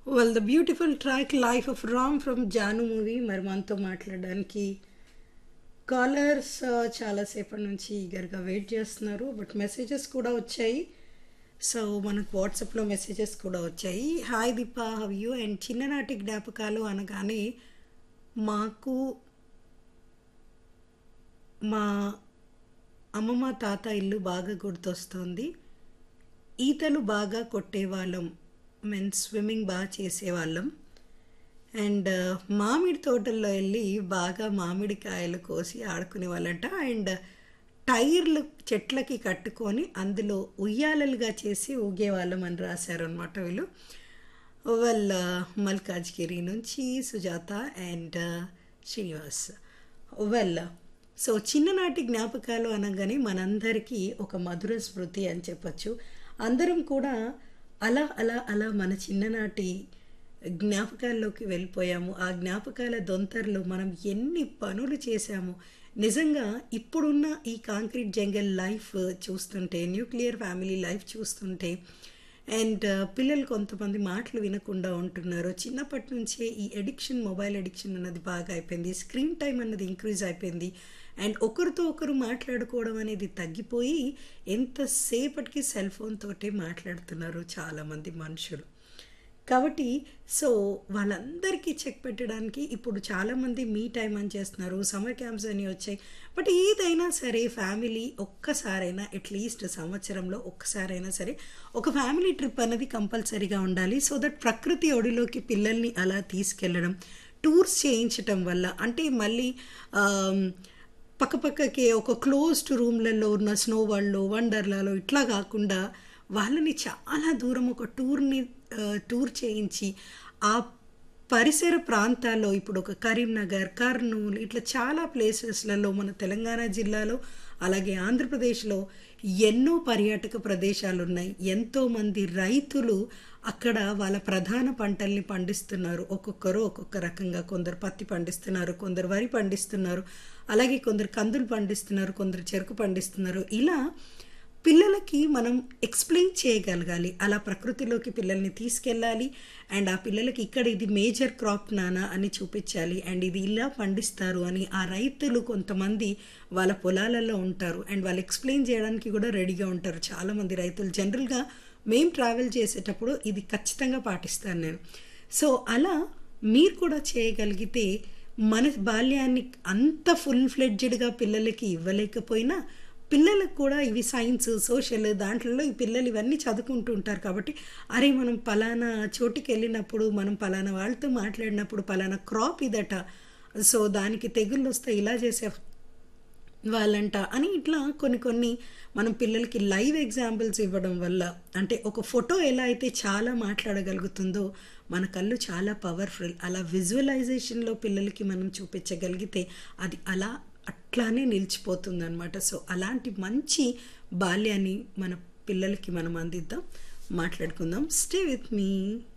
well the beautiful track life of Ram from Jaanu movie మరి మనతో మాట్లాడడానికి కాలర్స్ చాలాసేపటి నుంచి ఈగర్గా వెయిట్ చేస్తున్నారు బట్ మెసేజెస్ కూడా వచ్చాయి సో మనకు వాట్సాప్లో మెసేజెస్ కూడా వచ్చాయి hi Deepa how you and చిన్ననాటి జ్ఞాపకాలు అనగానే మాకు మా అమ్మమ్మ తాత ఇల్లు బాగా గుర్తొస్తుంది ఈతలు బాగా కొట్టేవాళ్ళం మీన్ స్విమ్మింగ్ బాగా చేసేవాళ్ళం అండ్ మామిడి తోటల్లో వెళ్ళి బాగా మామిడికాయలు కోసి ఆడుకునే వాళ్ళంట అండ్ టైర్లు చెట్లకి కట్టుకొని అందులో ఉయ్యాలలుగా చేసి ఊగేవాళ్ళం అని రాశారు అనమాట వీళ్ళు వాళ్ళ మల్కాజ్గిరి నుంచి Sujatha and Srinivas well so చిన్ననాటి జ్ఞాపకాలు అనగానే మనందరికీ ఒక మధుర స్మృతి అని చెప్పచ్చు అందరం కూడా అలా అలా అలా మన చిన్ననాటి జ్ఞాపకాల్లోకి వెళ్ళిపోయాము ఆ జ్ఞాపకాల దొంతరలో మనం ఎన్ని పనులు చేశాము నిజంగా ఇప్పుడున్న ఈ కాంక్రీట్ జంగల్ లైఫ్ చూస్తుంటే న్యూక్లియర్ ఫ్యామిలీ లైఫ్ చూస్తుంటే అండ్ పిల్లలు కొంతమంది మాటలు వినకుండా ఉంటున్నారు చిన్నప్పటి నుంచే ఈ అడిక్షన్ మొబైల్ అడిక్షన్ అన్నది బాగా అయిపోయింది స్క్రీన్ టైం అన్నది ఇంక్రీజ్ అయిపోయింది అండ్ ఒకరితో ఒకరు మాట్లాడుకోవడం అనేది తగ్గిపోయి ఎంతసేపటికి సెల్ ఫోన్ తోటే మాట్లాడుతున్నారు చాలామంది మనుషులు కాబట్టి సో వాళ్ళందరికీ చెక్ పెట్టడానికి ఇప్పుడు చాలామంది మీ టైం అని చేస్తున్నారు సమ్మర్ క్యాంప్స్ అని వచ్చాయి బట్ ఏదైనా సరే ఫ్యామిలీ ఒక్కసారైనా అట్లీస్ట్ సంవత్సరంలో ఒక్కసారైనా సరే ఒక ఫ్యామిలీ ట్రిప్ అనేది కంపల్సరీగా ఉండాలి సో దట్ ప్రకృతి ఒడిలోకి పిల్లల్ని అలా తీసుకెళ్ళడం టూర్స్ చేయించటం వల్ల అంటే మళ్ళీ పక్కపక్కకి ఒక క్లోజ్డ్ రూమ్లలో ఉన్న స్నో వరల్డ్లో వండర్లాలో ఇట్లా కాకుండా వాళ్ళని చాలా దూరం ఒక టూర్ని టూర్ చేయించి ఆ పరిసర ప్రాంతాల్లో ఇప్పుడు ఒక కరీంనగర్ కర్నూలు ఇట్లా చాలా ప్లేసెస్లలో మన తెలంగాణ జిల్లాలో అలాగే ఆంధ్రప్రదేశ్లో ఎన్నో పర్యాటక ప్రదేశాలు ఉన్నాయి ఎంతోమంది రైతులు అక్కడ వాళ్ళ ప్రధాన పంటల్ని పండిస్తున్నారు ఒక్కొక్కరు ఒక్కొక్క రకంగా కొందరు పత్తి పండిస్తున్నారు కొందరు వరి పండిస్తున్నారు అలాగే కొందరు కందులు పండిస్తున్నారు కొందరు చెరుకు పండిస్తున్నారు ఇలా పిల్లలకి మనం ఎక్స్ప్లెయిన్ చేయగలగాలి అలా ప్రకృతిలోకి పిల్లల్ని తీసుకెళ్ళాలి అండ్ ఆ పిల్లలకి ఇక్కడ ఇది మేజర్ క్రాప్ నానా అని చూపించాలి అండ్ ఇది ఇలా పండిస్తారు అని ఆ రైతులు కొంతమంది వాళ్ళ పొలాలలో ఉంటారు అండ్ వాళ్ళు ఎక్స్ప్లెయిన్ చేయడానికి కూడా రెడీగా ఉంటారు చాలామంది రైతులు జనరల్గా మేము ట్రావెల్ చేసేటప్పుడు ఇది ఖచ్చితంగా పాటిస్తాను నేను సో అలా మీరు కూడా చేయగలిగితే మన బాల్యాన్ని అంత ఫుల్ ఫ్లెడ్జెడ్గా పిల్లలకి ఇవ్వలేకపోయినా పిల్లలకు కూడా ఇవి సైన్స్ సోషల్ దాంట్లో ఈ పిల్లలు ఇవన్నీ చదువుకుంటూ ఉంటారు కాబట్టి అరే మనం పలానా చోటుకి వెళ్ళినప్పుడు మనం పలానా వాళ్ళతో మాట్లాడినప్పుడు పలానా క్రాప్ ఇదట సో దానికి తెగుళ్ళు వస్తే ఇలా చేసే వాళ్ళంట అని ఇట్లా కొన్ని కొన్ని మనం పిల్లలకి లైవ్ ఎగ్జాంపుల్స్ ఇవ్వడం వల్ల అంటే ఒక ఫోటో ఎలా అయితే చాలా మాట్లాడగలుగుతుందో మన కళ్ళు చాలా పవర్ఫుల్ అలా విజువలైజేషన్లో పిల్లలకి మనం చూపించగలిగితే అది అలా అట్లానే నిలిచిపోతుంది అనమాట సో అలాంటి మంచి బాల్యాన్ని మన పిల్లలకి మనం అందిద్దాం మాట్లాడుకుందాం స్టే విత్ మీ